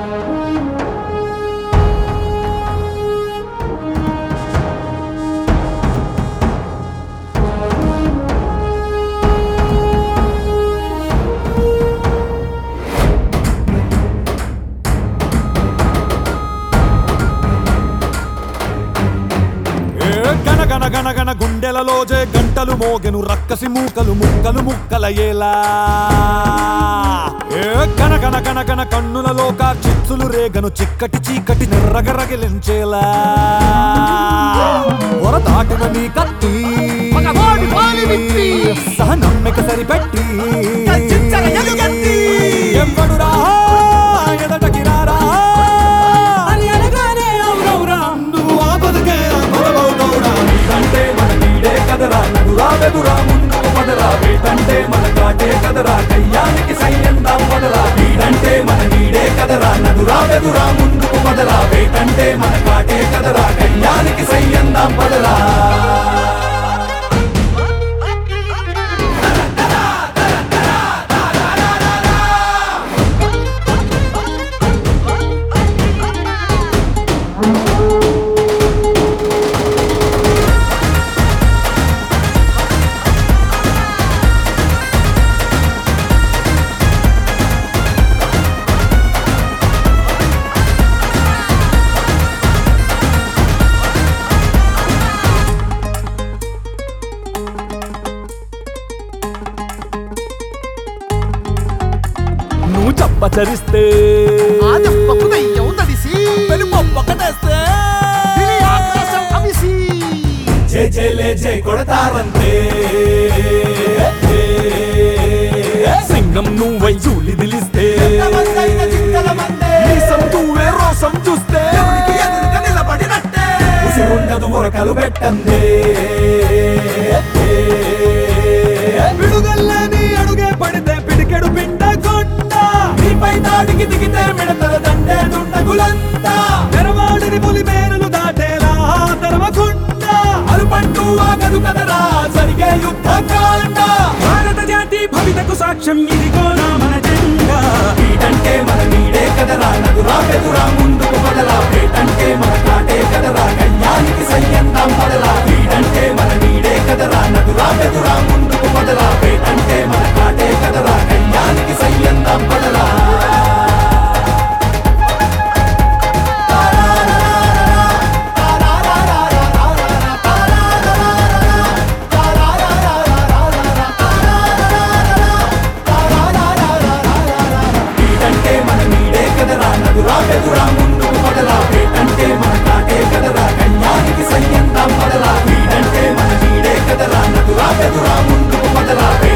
ఏ గన గన గన గన గుండెలలో జే గంటలు మోగెను రక్కసి మూకలు ముక్కలు ముక్కల ఏలా ఏ గన గన గన గన కన్నులలో కా చిచ్చులు రేగను చిక్కటి చీకటి నెర్రగ రగిలించేలా పొర దాటిన నీ కత్తి మగవాడి పాలి విత్తి. సహనమ్మిక సరిపెట్టి గర్జించగ ఎలుగెత్తి. ఎవడురా ఎదటకి రారా అని అనగానే అవునవురా నువ్వు ఆపదకే ఆపదవవునవురా నీకంటే మన నీడే కదరా నడురా వెదురా ముందుకు పదరా వేటంటే మన కాటే కదరా కయ్యానికి సయ్యందాం పదరా నీడంటే మన నీడే కదరా నడురా వెదురా ముందుకు పదరా వేటంటే మన కాటే కదరా కయ్యానికి సయ్యందాం పదరా నువ్వు చప్పచరిస్తే ఆ దెబ్బకు దెయ్యం తడిసి పెనుపొప్పకటేస్తే దిలి ఆకాశం అవిసి జై జైలే జై కొడతారంతే సింగం నువ్వై చూలి దిలిస్తే మీసం నువ్వే రోసం చూస్తే ఉసిరుండదు మొరకలు పెట్టందే విడుగల్లని అడుగే పడితే పిడికెడు పిండ కొండ నీపై దాడికి దిగితే మిడతల దండే దుండగులంతా తెరవాడిని పులి మేరులు దాటేలా తెరవకుండా అలుపంటూ ఆగదు కదరా జరిగే యుద్ధ కాండ భారత జాతి భవితకు సాక్ష్యం ఇదిగో నా మన జెండా వీటంటే మన నీడే కదరా నదురా పెదురా ముందుకు పదరా వేటంటే మన కాటే కదరా కళ్యాణికి సయ్యందాం పదరా వీటంటే మన నీడే కదరా నదురా పెదురా ముందుకు పదరా వేటంటే మన కాటే కదరా కళ్యాణికి సయ్యందాం పదరా వీటంటే మన నీడే కదరా నదురా పెదురా ముందుకు పదరా వేటంటే మన కాటే కదరా కళ్యాణికి సయ్యందాం పదరా వీటంటే మన నీడే కదరా నదురా పెదురా ముందుకు పదరా